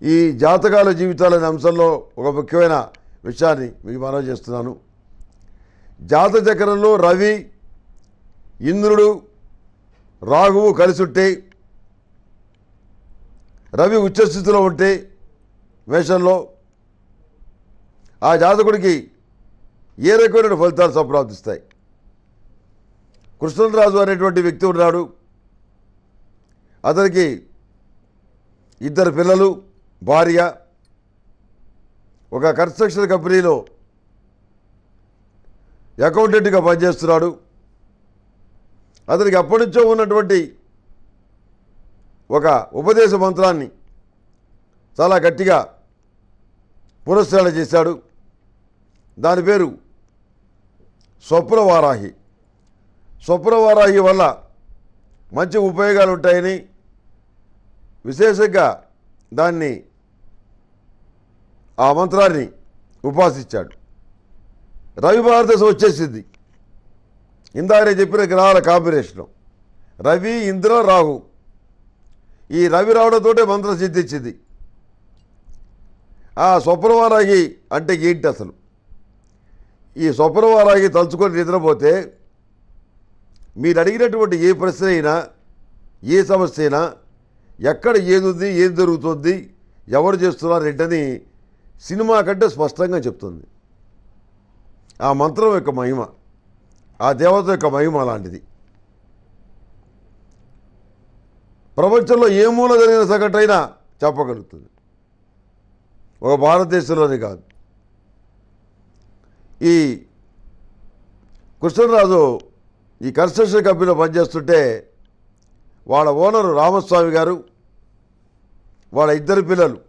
ఈ జాతకాల జీవితాలనే అంశంలో ఒక ముఖ్యమైన విషయాన్ని మీకు మనవి చేస్తున్నాను జాత చక్రంలో రవి ఇంద్రుడు రాహువు కలిసి ఉంటే రవి ఉచ్చస్థితిలో ఉంటే మేషంలో ఆ జాతకుడికి ఏ రకమైన ఫలితాలు సంప్రాప్తిస్తాయి కృష్ణరాజు అనేటువంటి వ్యక్తి ఉన్నాడు అతనికి ఇద్దరు పిల్లలు భార్య ఒక కన్స్ట్రక్షన్ కంపెనీలో అకౌంటెంట్గా పనిచేస్తున్నాడు అతనికి అప్పటి నుంచో ఉన్నటువంటి ఒక ఉపదేశ మంత్రాన్ని చాలా గట్టిగా పురస్కరణ చేశాడు దాని పేరు స్వప్నవారాహి స్వప్నవారాహి వల్ల మంచి ఉపయోగాలు ఉంటాయని విశేషంగా దాన్ని ఆ మంత్రాన్ని ఉపాసించాడు రవి భారతదేశం వచ్చేసింది ఇందాక నేను చెప్పిన గ్రహాల కాంబినేషను రవి ఇంద్ర రాహు ఈ రవి రావడంతో మంత్రం సిద్ధించింది ఆ స్వప్నవారాగి అంటే ఏంటి అసలు ఈ స్వప్నవారాగి తలుచుకొని నిద్రపోతే మీరు అడిగినటువంటి ఏ ప్రశ్న అయినా ఏ సమస్య అయినా ఎక్కడ ఏది ఉంది ఏది జరుగుతుంది ఎవరు చేస్తున్నారు ఏంటని సినిమా కంటే స్పష్టంగా చెప్తుంది ఆ మంత్రం యొక్క మహిమ ఆ దేవత యొక్క మహిమ అలాంటిది ప్రపంచంలో ఏ మూల జరిగిన సంఘటన చెప్పగలుగుతుంది ఒక భారతదేశంలోనే కాదు ఈ కృష్ణరాజు ఈ కన్స్ట్రక్షన్ కంపెనీలో పనిచేస్తుంటే వాళ్ళ ఓనరు రామస్వామి గారు వాళ్ళ ఇద్దరు పిల్లలు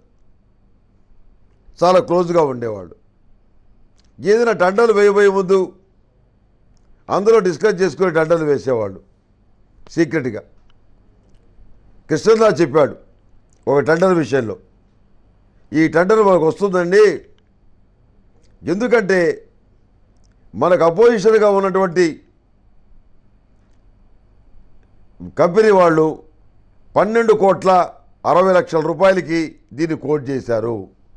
చాలా క్లోజ్గా ఉండేవాళ్ళు ఏదైనా టండలు వేయబోయే ముందు అందరూ డిస్కస్ చేసుకుని టండలు వేసేవాళ్ళు సీక్రెట్గా కృష్ణరాజు చెప్పాడు ఒక టెండర్ విషయంలో ఈ టెండర్ మనకు వస్తుందండి ఎందుకంటే మనకు అపోజిషన్గా ఉన్నటువంటి కంపెనీ వాళ్ళు పన్నెండు కోట్ల అరవై లక్షల రూపాయలకి దీన్ని కోట్ చేశారు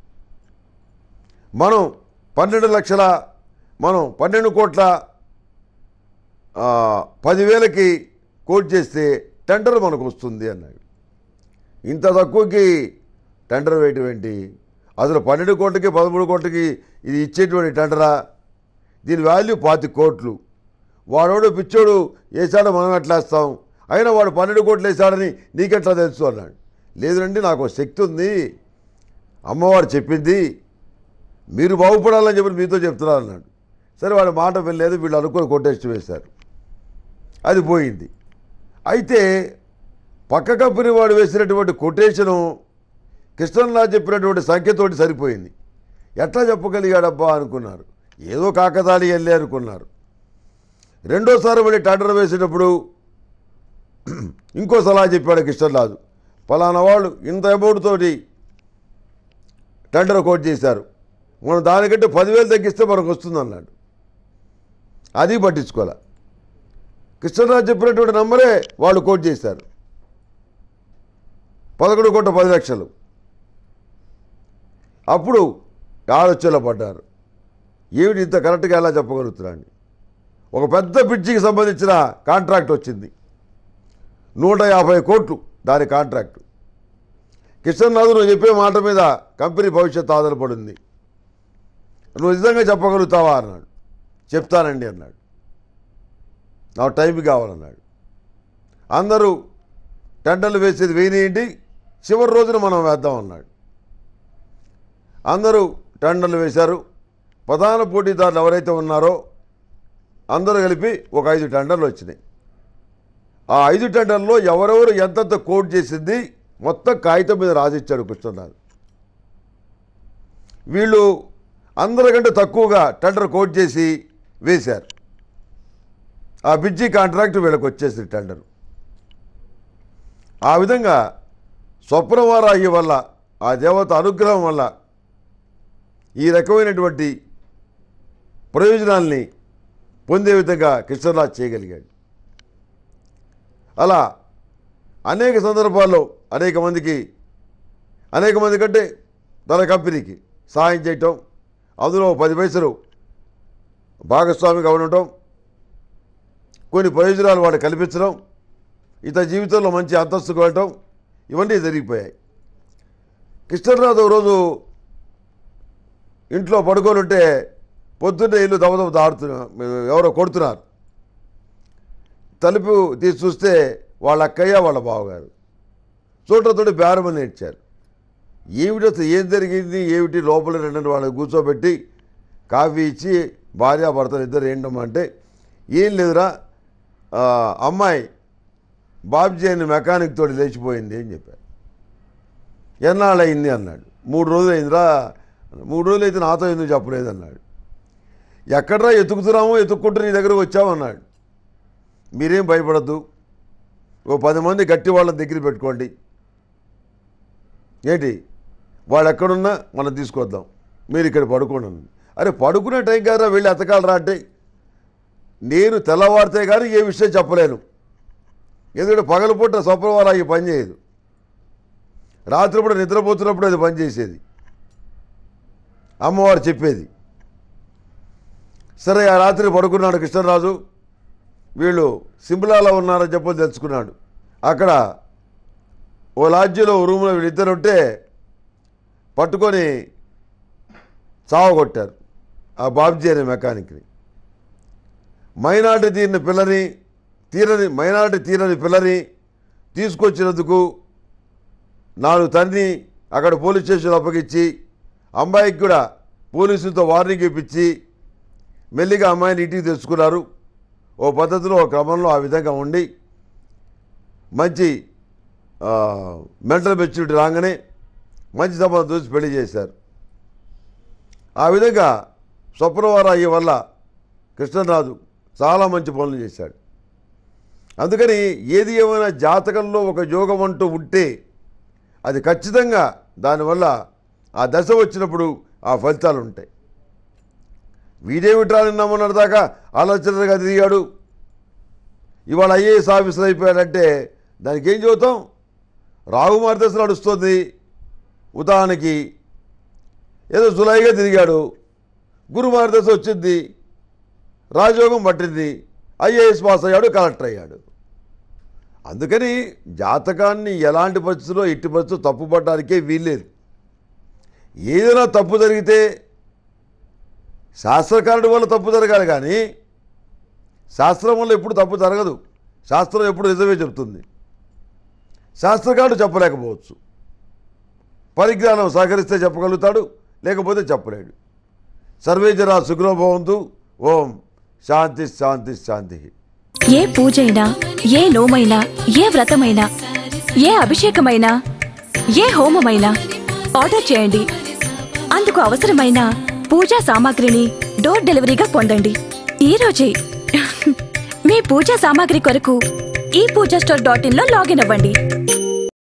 మనం పన్నెండు లక్షల మనం పన్నెండు కోట్ల ఆ, పదివేలకి కోట్ చేస్తే టెండర్ మనకు వస్తుంది అన్నాడు ఇంత తక్కువకి టెండర్ వేయటం ఏంటి అసలు పన్నెండు కోట్లకి పదమూడు కోట్లకి ఇది ఇచ్చేటువంటి టెండరా దీని వాల్యూ పాతి కోట్లు వాడోడు పిచ్చోడు వేసాడో మనం ఎట్లా వేస్తాం అయినా వాడు పన్నెండు కోట్లు వేసాడని నీకెట్లా తెలుసు అన్నాడు లేదండి నాకు ఒక శక్తి ఉంది అమ్మవారు చెప్పింది మీరు బాగుపడాలని చెప్పి మీతో చెప్తున్నారు అన్నాడు సరే వాడి మాట వెళ్ళలేదు వీళ్ళు అనుకుని కొట్టేసి వేశారు అది పోయింది అయితే పక్క కంపెనీ వాడు వేసినటువంటి కొటేషను కృష్ణన్లా చెప్పినటువంటి సంఖ్యతోటి సరిపోయింది ఎట్లా చెప్పగలిగాడబ్బా అనుకున్నారు ఏదో కాకతాళి వెళ్ళి అనుకున్నారు రెండోసారి మళ్ళీ టెండర్ వేసేటప్పుడు ఇంకో సలహా చెప్పాడు కృష్ణరాజు ఫలానా వాళ్ళు ఇంత అమౌంట్ తోటి టెండర్ కోట్ చేశారు మనం దానికంటే పదివేలు తగ్గిస్తే మనకు వస్తుంది అన్నాడు అది పట్టించుకోలే కృష్ణరాజు చెప్పినటువంటి నంబరే వాళ్ళు కోట్ చేశారు పదకొండు కోట్ల పది లక్షలు అప్పుడు ఆలోచనలో పడ్డారు ఏమిటి ఇంత కరెక్ట్గా ఎలా చెప్పగలుగుతున్నాను ఒక పెద్ద బ్రిడ్జికి సంబంధించిన కాంట్రాక్ట్ వచ్చింది నూట యాభై కోట్లు దాని కాంట్రాక్టు కిషన్ నువ్వు చెప్పే మాట మీద కంపెనీ భవిష్యత్తు ఆధారపడింది నువ్వు నిజంగా చెప్పగలుగుతావా అన్నాడు చెప్తానండి అన్నాడు నాకు టైం కావాలన్నాడు అందరూ టెండర్లు వేసేది వేయనియండి చివరి రోజున మనం వేద్దాం అన్నాడు అందరూ టెండర్లు వేశారు ప్రధాన పోటీదారులు ఎవరైతే ఉన్నారో అందరూ కలిపి ఒక ఐదు టెండర్లు వచ్చినాయి ఆ ఐదు టెండర్లో ఎవరెవరు ఎంతెంత కోట్ చేసింది మొత్తం కాగితం మీద రాసిచ్చాడు కృష్ణనాథ్ వీళ్ళు అందరికంటే తక్కువగా టెండర్ కోట్ చేసి వేశారు ఆ బిజ్జీ కాంట్రాక్ట్ వీళ్ళకి వచ్చేసింది టెండర్ ఆ విధంగా స్వప్నవారాహి వల్ల ఆ దేవత అనుగ్రహం వల్ల ఈ రకమైనటువంటి ప్రయోజనాల్ని పొందే విధంగా కృష్ణరాజు చేయగలిగాడు అలా అనేక సందర్భాల్లో అనేక మందికి అనేక మంది కంటే తన కంపెనీకి సహాయం చేయటం అందులో పది పైసలు భాగస్వామిగా ఉండటం కొన్ని ప్రయోజనాలు వాడు కల్పించడం ఇతని జీవితంలో మంచి అంతస్తుకు వెళ్ళటం ఇవన్నీ జరిగిపోయాయి కృష్ణరాజు ఒక రోజు ఇంట్లో పడుకొని ఉంటే పొద్దున్నే ఇల్లు దమదమ దాడుతున్నారు ఎవరో కొడుతున్నారు తలుపు తీసి చూస్తే వాళ్ళ అక్కయ్య వాళ్ళ బావగారు చూడటంతో బేరమని నేర్చారు ఏమిటి అసలు ఏం జరిగింది ఏమిటి లోపల రెండు వాళ్ళని కూర్చోబెట్టి కాఫీ ఇచ్చి భార్యాభర్తలు ఇద్దరు ఏంటమ్మా అంటే ఏం లేదురా ఆ, అమ్మాయి బాబ్జీ అని మెకానిక్ తోటి లేచిపోయింది అని చెప్పారు ఎన్నాళ్ళు అయింది అన్నాడు మూడు రోజులు అయిందిరా మూడు రోజులు అయితే నాతో ఎందుకు చెప్పలేదు అన్నాడు ఎక్కడ్రా ఎతుకుతున్నామో ఎతుక్కుంటూ నీ దగ్గరకు వచ్చామన్నాడు మీరేం భయపడద్దు ఓ పది మంది గట్టి వాళ్ళని దగ్గర పెట్టుకోండి ఏంటి వాడు ఎక్కడున్నా మనం తీసుకొద్దాం మీరు ఇక్కడ పడుకోండి అన్నాడు. అరే పడుకునే టైం కాదా వెళ్ళి ఎతకాలరా అంటే నేను తెల్లవారితే కానీ ఏ విషయం చెప్పలేను ఎందుకంటే పగలపూట స్వప్నవారా ఈ పని చేయదు రాత్రిపూట నిద్రపోతున్నప్పుడు అది పనిచేసేది అమ్మవారు చెప్పేది సరే ఆ రాత్రి పడుకున్నాడు కృష్ణరాజు వీళ్ళు సిమ్లాలో ఉన్నారని చెప్పని తెలుసుకున్నాడు అక్కడ ఓ లాడ్జిలో ఓ రూమ్లో వీళ్ళిద్దరు ఉంటే పట్టుకొని చావగొట్టారు ఆ బాబ్జీ అనే మెకానిక్ని మైనార్టీ తీరిన పిల్లని తీరని మైనార్టీ తీరని పిల్లని తీసుకొచ్చినందుకు నాలుగు తన్ని అక్కడ పోలీస్ స్టేషన్లో అప్పగించి అమ్మాయికి కూడా పోలీసులతో వార్నింగ్ ఇప్పించి మెల్లిగా అమ్మాయిని ఇంటికి తెచ్చుకున్నారు ఓ పద్ధతిలో ఓ క్రమంలో ఆ విధంగా ఉండి మంచి మెంటల్ మెచ్యూరిటీ రాగానే మంచి సంబంధం చూసి పెళ్లి చేశారు ఆ విధంగా స్వప్నవారాయి వల్ల కృష్ణరాజు చాలా మంచి పనులు చేశాడు అందుకని ఏది ఏమైనా జాతకంలో ఒక యోగం అంటూ ఉంటే అది ఖచ్చితంగా దానివల్ల ఆ దశ వచ్చినప్పుడు ఆ ఫలితాలు ఉంటాయి వీడేమిట్రా నమ్మన్నాడు దాకా ఆలోచనగా తిరిగాడు ఇవాళ ఐఏఎస్ ఆఫీసర్ అయిపోయాడంటే దానికి ఏం చెబుతాం రాగుమారి దశ నడుస్తుంది ఉదాహరణకి ఏదో జులైగా తిరిగాడు గురుమారి దశ వచ్చింది రాజయోగం పట్టింది ఐఏఎస్ పాస్ అయ్యాడు కలెక్టర్ అయ్యాడు అందుకని జాతకాన్ని ఎలాంటి పరిస్థితుల్లో ఎట్టి పరిస్థితుల్లో తప్పుపడడానికే వీల్లేదు ఏదైనా తప్పు జరిగితే శాస్త్రకారుడి వల్ల తప్పు జరగాలి కానీ శాస్త్రం వల్ల ఎప్పుడు తప్పు జరగదు శాస్త్రం ఎప్పుడు నిజమే చెప్తుంది శాస్త్రకారుడు చెప్పలేకపోవచ్చు పరిజ్ఞానం సహకరిస్తే చెప్పగలుగుతాడు లేకపోతే చెప్పలేడు సర్వే జరా సుగ్రభవంతు ఓం శాంతి శాంతి శాంతి ఏ పూజైనా ఏ నోమైనా ఏ వ్రతమైనా ఏ అభిషేకమైనా ఏ హోమమైనా ఆర్డర్ చేయండి అందుకు అవసరమైన పూజా సామాగ్రిని డోర్ డెలివరీగా పొందండి ఈ రోజే మీ పూజా సామాగ్రి కొరకు ఈ పూజా స్టోర్ డాట్ ఇన్ లో లాగిన్ అవ్వండి